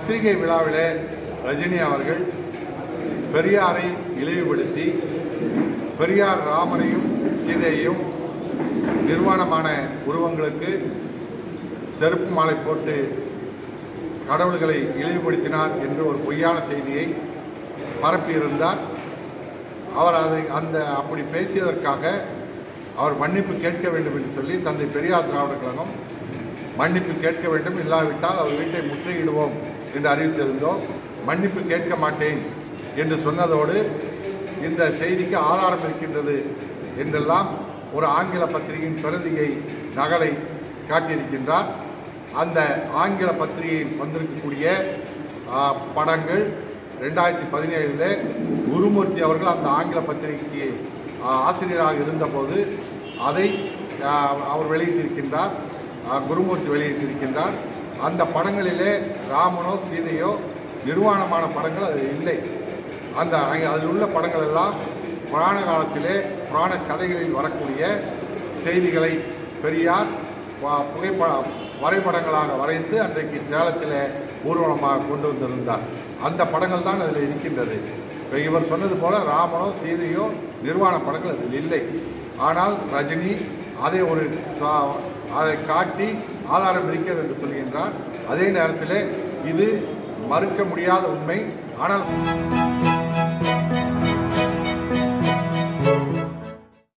பத்திரிகை விழாவிலே ரஜினி அவர்கள் பெரியாரை இழிவுபடுத்தி பெரியார் ராமரையும் சீதையையும் நிர்வாணமான உருவங்களுக்கு செருப்பு மாலை போட்டு கடவுள்களை இழிவுபடுத்தினார் என்று ஒரு பொய்யான செய்தியை பரப்பியிருந்தார் அவர் அதை அந்த அப்படி பேசியதற்காக அவர் மன்னிப்பு கேட்க வேண்டும் என்று சொல்லி தந்தை பெரியார் திராவிடர் கழகம் மன்னிப்பு கேட்க வேண்டும் இல்லாவிட்டால் அவர் வீட்டை முற்றுகையிடுவோம் என்று அறிவித்திருந்தோம் மன்னிப்பு கேட்க மாட்டேன் என்று சொன்னதோடு இந்த செய்திக்கு ஆதாரம் இருக்கின்றது என்றெல்லாம் ஒரு ஆங்கில பத்திரிகையின் பிரதிகை நகலை காட்டியிருக்கின்றார் அந்த ஆங்கில பத்திரிகையில் வந்திருக்கக்கூடிய ஆ, படங்கள் ரெண்டாயிரத்தி பதினேழில் குருமூர்த்தி அவர்கள் அந்த ஆங்கில பத்திரிகைக்கு ஆ, ஆசிரியராக இருந்தபோது அதை ஆ, அவர் வெளியிட்டிருக்கின்றார் ஆ, குருமூர்த்தி வெளியிட்டிருக்கின்றார் அந்த படங்களிலே ராமனோ சீதையோ நிர்வாணமான படங்கள் அதில் இல்லை அந்த அங்க- அதில் உள்ள படங்கள் எல்லாம் புராண காலத்திலே புராண கதைகளில் வரக்கூடிய செய்திகளை பெரியார் வ- புகைப்பட வரைபடங்களாக வரைந்து அன்றைக்கு சேலத்தில் ஊர்வலமாக கொண்டு வந்திருந்தார் அந்த படங்கள் தான் அதில் இருக்கின்றது இப்ப இவர் சொன்னது போல ராமனோ சீதையோ நிர்வாண படங்கள் அதில் இல்லை ஆனால் ரஜினி அதை ஒரு சா- அதை காட்டி ஆதாரம் இருக்கிறது என்று சொல்கின்றார் அதே நேரத்தில் இது மறுக்க முடியாத உண்மை ஆனால்